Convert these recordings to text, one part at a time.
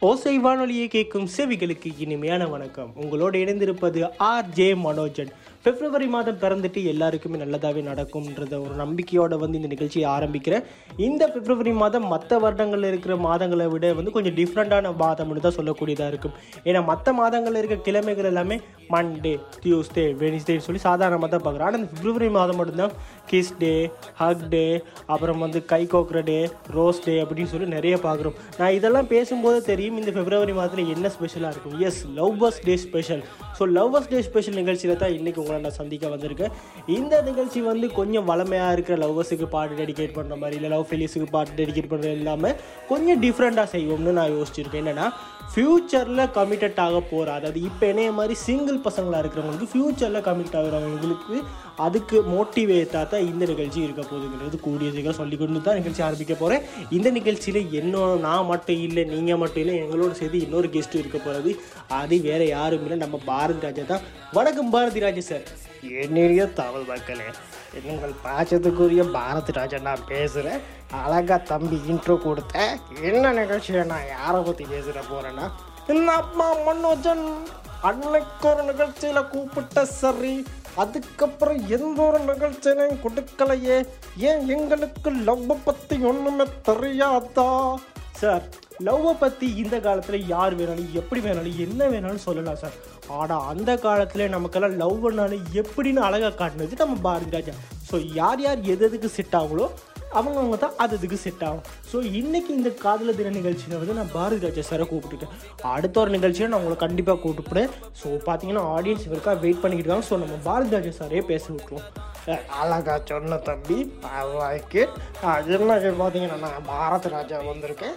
ஓசை வானொலியை கேட்கும் செவிகளுக்கு இனிமையான வணக்கம் உங்களோடு இணைந்திருப்பது ஆர் ஜே மனோஜன் பிப்ரவரி மாதம் பிறந்துட்டு எல்லாருக்குமே நல்லதாகவே நடக்கும்ன்றத ஒரு நம்பிக்கையோட வந்து இந்த நிகழ்ச்சியை ஆரம்பிக்கிறேன் இந்த பிப்ரவரி மாதம் மற்ற வருடங்களில் இருக்கிற மாதங்களை விட வந்து கொஞ்சம் டிஃப்ரெண்ட்டான மாதம்னு தான் சொல்லக்கூடியதாக இருக்கும் ஏன்னா மற்ற மாதங்களில் இருக்க கிழமைகள் எல்லாமே மண்டே டியூஸ்டே வெனிஸ்டேன்னு சொல்லி சாதாரணமாக தான் பார்க்குறோம் ஆனால் இந்த பிப்ரவரி மாதம் மட்டும்தான் கிஸ் டே ஹக் டே அப்புறம் வந்து கை கோக்குற டே ரோஸ் டே அப்படின்னு சொல்லி நிறைய பார்க்குறோம் நான் இதெல்லாம் பேசும்போது தெரியும் இந்த பிப்ரவரி மாதத்தில் என்ன ஸ்பெஷலாக இருக்கும் yes lovers day special so lovers day special நிகழ்ச்சியில் தான் இன்றைக்கி உங்களை நான் சந்திக்க வந்திருக்கேன் இந்த நிகழ்ச்சி வந்து கொஞ்சம் வளமையாக இருக்கிற லவ்வர்ஸுக்கு பாட்டு டெடிகேட் பண்ணுற மாதிரி இல்லை லவ் ஃபெலிஸுக்கு பாட்டு டெடிகேட் பண்ணுறது இல்லாமல் கொஞ்சம் டிஃப்ரெண்ட்டாக செய்வோம்னு நான் யோசிச்சிருக்கேன் என்னென்னா ஃப்யூச்சரில் கமிட்டட் ஆக போகிற அதாவது இப்போ என்னைய மாதிரி சிங்கிள் பசங்களாக இருக்கிறவங்களுக்கு ஃப்யூச்சரில் கமிட் ஆகிறவங்களுக்கு அதுக்கு மோட்டிவேட்டாக தான் இந்த நிகழ்ச்சி இருக்க போகுதுங்கிறது கூடிய சீக்கிரம் சொல்லி கொண்டு தான் நிகழ்ச்சி ஆரம்பிக்க போகிறேன் இந்த நிகழ்ச்சியில் என்னோட நான் மட்டும் இல்லை நீங்கள் மட்டும் இல்லை எங்களோட சேர்த்து இன்னொரு கெஸ்ட்டும் இருக்க போகிறது அது வேறு யாரும் இல்லை நம்ம பாரதி ராஜா தான் வணக்கம் பாரதி ராஜா சார் என்னுடைய தமிழ் மக்களே உங்கள் பாச்சத்துக்குரிய பாரதி ராஜா நான் பேசுகிறேன் அழகா தம்பி இன்ட்ரோ கொடுத்தேன் என்ன நிகழ்ச்சியை நான் யாரை பற்றி பேசுகிற போகிறேன்னா இந்த அம்மா மனோஜன் அன்னைக்கு ஒரு நிகழ்ச்சியில் கூப்பிட்ட சரி அதுக்கப்புறம் எந்த ஒரு நிகழ்ச்சியிலையும் கொடுக்கலையே ஏன் எங்களுக்கு லவ் பற்றி ஒன்றுமே தெரியாதா சார் லவ்வை பற்றி இந்த காலத்தில் யார் வேணாலும் எப்படி வேணாலும் என்ன வேணாலும் சொல்லலாம் சார் ஆனால் அந்த காலத்தில் நமக்கெல்லாம் லவ்னாலும் எப்படின்னு அழகாக காட்டினது நம்ம பாரதி ராஜா ஸோ யார் யார் எது எதுக்கு செட் ஆகுங்களோ அவங்கவுங்க தான் அது இதுக்கு செட் ஆகும் ஸோ இன்னைக்கு இந்த காதல தின நிகழ்ச்சியில் வந்து நான் பாரதி ராஜா சாரை கூப்பிட்டுருக்கேன் அடுத்த ஒரு நிகழ்ச்சியை நான் உங்களை கண்டிப்பாக கூப்பிட்டுப்பேன் ஸோ பார்த்தீங்கன்னா ஆடியன்ஸ் இருக்கா வெயிட் பண்ணிக்கிட்டு இருக்காங்க ஸோ நம்ம பாரதி ராஜா சாரே பேச விட்டுருவோம் அஹ் அழகா சொன்ன தம்பி லைக் என்ன பார்த்தீங்கன்னா நான் பாரதி ராஜா வந்திருக்கேன்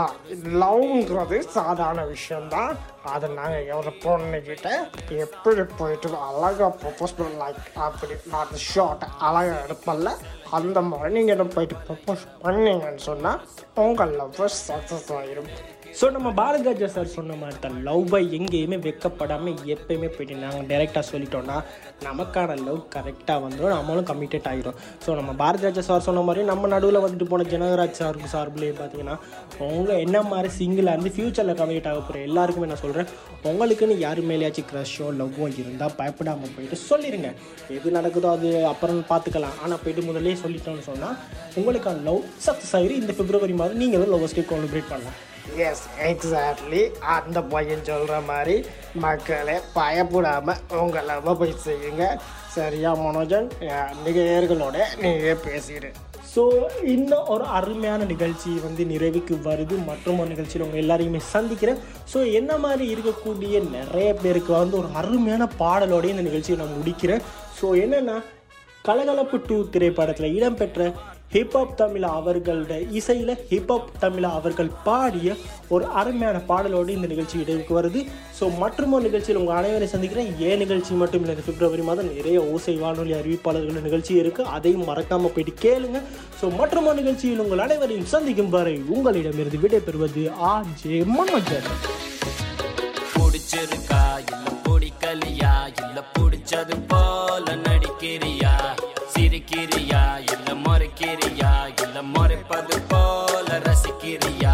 லவ்ங்கிறது சாதாரண விஷயம்தான் அதை நாங்கள் எவ்வளோ பொண்ணுக்கிட்ட எப்படி போயிட்டு அழகாக ப்ரொப்போஸ் பண்ண லைக் அப்படி நான் ஷார்ட் அழகாக எடுப்பல அந்த மாதிரி நீங்கள் என்ன போயிட்டு ப்ரொப்போஸ் பண்ணீங்கன்னு சொன்னால் உங்கள் லவ் சக்ஸஸ் ஆகிடும் ஸோ நம்ம பாரதிராஜா சார் சொன்ன மாதிரி தான் லவ்வை எங்கேயுமே வெக்கப்படாமல் எப்பயுமே போயிட்டு நாங்கள் டைரெக்டாக சொல்லிட்டோம்னா நமக்கான லவ் கரெக்டாக வந்துடும் நம்மளும் கமிட்டட் ஆகிடும் ஸோ நம்ம பாரதிராஜா சார் சொன்ன மாதிரி நம்ம நடுவில் வந்துட்டு போன ஜனகராஜ் சாருக்கு சார்பிலே பார்த்தீங்கன்னா அவங்க என்ன மாதிரி சிங்கிளாக இருந்து ஃப்யூச்சரில் கமிட் ஆக போகிற எல்லாருக்குமே நான் சொல்கிறேன் உங்களுக்குன்னு யார் மேலேயாச்சும் க்ரஷோ லவ்வோ இருந்தால் பயப்படாமல் போயிட்டு சொல்லிடுங்க எது நடக்குதோ அது அப்புறம் பார்த்துக்கலாம் ஆனால் போயிட்டு முதல்லே சொல்லிட்டோம்னு சொன்னால் உங்களுக்கான லவ் சக்ஸஸ் ஆகிடும் இந்த பிப்ரவரி மாதம் நீங்களும் லவ் ஸ்டே காலிப்ரேட் பண்ணலாம் எஸ் எக்ஸாக்ட்லி அந்த பையன் சொல்கிற மாதிரி மக்களை பயப்படாமல் உங்கள் லவ் போய் செய்யுங்க சரியா மனோஜன் நிகழர்களோட நீங்கள் பேசிடு ஸோ இன்னும் ஒரு அருமையான நிகழ்ச்சி வந்து நிறைவுக்கு வருது மற்றும் ஒரு நிகழ்ச்சியில் உங்கள் எல்லாரையுமே சந்திக்கிறேன் ஸோ என்ன மாதிரி இருக்கக்கூடிய நிறைய பேருக்கு வந்து ஒரு அருமையான பாடலோடய இந்த நிகழ்ச்சியை நான் முடிக்கிறேன் ஸோ என்னென்னா கலகலப்பு டூ திரைப்படத்தில் இடம்பெற்ற ஹிப்ஹாப் தமிழா அவர்களோட இசையில் ஹிப்ஹாப் தமிழா அவர்கள் பாடிய ஒரு அருமையான பாடலோடு இந்த நிகழ்ச்சி இடைக்கு வருது ஸோ மற்றும் ஒரு நிகழ்ச்சியில் உங்கள் அனைவரை சந்திக்கிறேன் ஏன் நிகழ்ச்சி மட்டும் இல்லை இந்த பிப்ரவரி மாதம் நிறைய ஓசை வானொலி அறிவிப்பாளர்கள் நிகழ்ச்சி இருக்குது அதையும் மறக்காமல் போயிட்டு கேளுங்க ஸோ மற்றும் ஒரு நிகழ்ச்சியில் உங்கள் அனைவரையும் சந்திக்கும் வரை உங்களிடமிருந்து விடைபெறுவது ஆர் ஜே மனோஜன் பிடிச்சிருக்கா இல்ல பிடிக்கலையா இல்ல பிடிச்சது போல நடிக்கிறியா சிரிக்கிறியா இல்ல மறைக்கிறியா இல்ல மறைப்பது போல ரசிக்கிறியா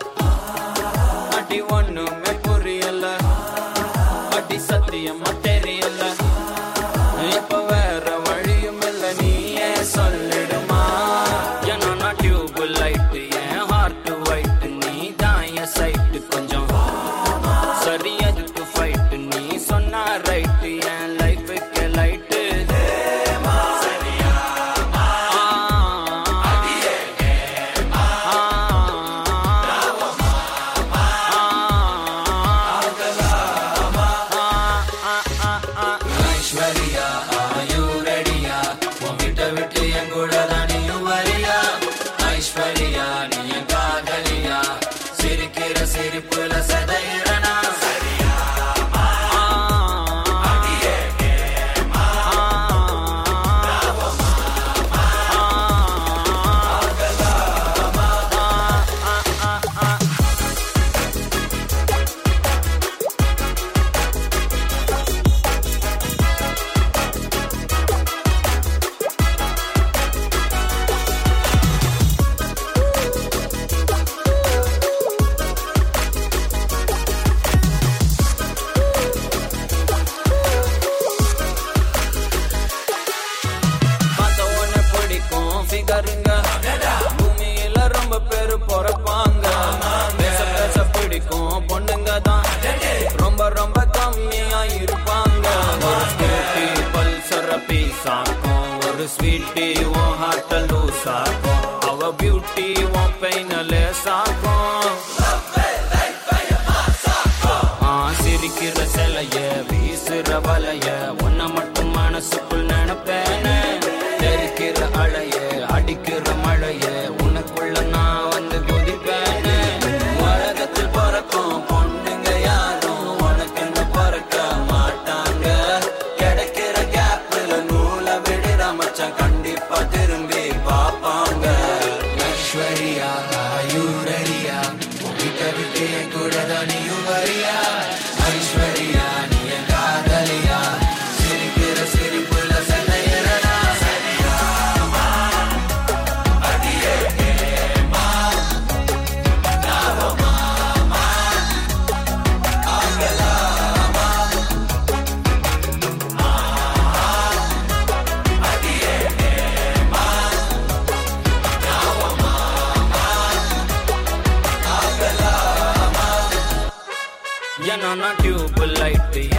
அடி ஒண்ணுமே புரியல அடி சத்தியமா தெரியல இப்ப வேற வழியும் இல்ல நீயே சொல்லிடுமா ஏன்னா நான் டியூப் லைட் என் ஹார்ட் ஒயிட் நீ தான் என் சைட்டு கொஞ்சம் சரி அதுக்கு ஃபைட் நீ சொன்னா ரைட் என் லைஃபுக்கு லைட்டு சரியா பிறப்பாங்க பேச பேச பிடிக்கும் பொண்ணுங்க தான் ரொம்ப ரொம்ப கம்மியா இருப்பாங்க ஒரு ஸ்கூட்டி பல்சர பீஸாக்கும் ஒரு ஸ்வீட்டி உன் ஹார்ட்ட லூஸ் ஆக்கும் அவ பியூட்டி உன் பெயின லேசாக்கும் ஆ, சிரிக்கிற சிலைய வீசுற வலைய உன்னை மட்டும் மனசுக்குள் நினைப்பேனே தெரிக்கிற அலைய அடிக்கிற மழைய உனக்குள்ள நான் வந்து குதிப்பேனே உலகத்தில் பிறக்கும் பொண்ணுங்க யாரும் உனக்குன்னு பிறக்க மாட்டாங்க கிடைக்கிற கேப்ல நூலை விடுற மச்சான் கண்டிப்பா திரும்பி பார்ப்பாங்க ஐஸ்வர்யா ஆயுரரியா உன்கிட்ட விட்டு என் கூட தான் நீயும் வரியா ஐஸ்வர்யா நீ என் காதலியா சிரிக்கிற சிரிப்புல சென்னையரனா சரியா ஏன்னா நான் டியூப் லைட்